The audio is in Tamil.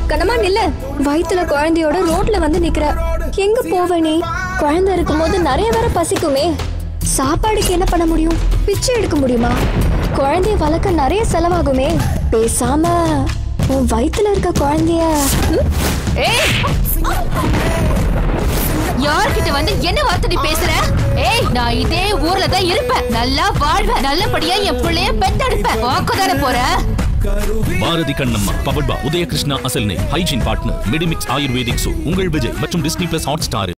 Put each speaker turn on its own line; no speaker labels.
கண்ணமா நில்ல வயித்துல குழந்தையோட ரோட்ல வந்து நிக்கிற எங்க போவ நீ குழந்தை இருக்கும்போது நிறைய வேற பசிக்குமே சாப்பாடுக்கு என்ன பண்ண முடியும் பிச்சை எடுக்க முடியுமா குழந்தைய வளர்க்க நிறைய செலவாகுமே பேசாம உன் வயித்துல இருக்க குழந்தைய ம்?
ஏய் யார்கிட்ட வந்து என்ன வார்த்தை நீ பேசுற ஏய் நான் இதே ஊர்ல தான் இருப்பேன் நல்லா வாழ்வேன் நல்லபடியா என் பிள்ளைய பெத்தெடுப்பேன் வாக்குதானே போற
பாரதி கண்ணம்மா பவர்பா உதயகிருஷ்ணா அசல்னே hygiene partner Medimix ayurvedic so உங்கள் விஜய் மற்றும் டிஸ்னி பிளஸ் ஹாட் ஸ்டார்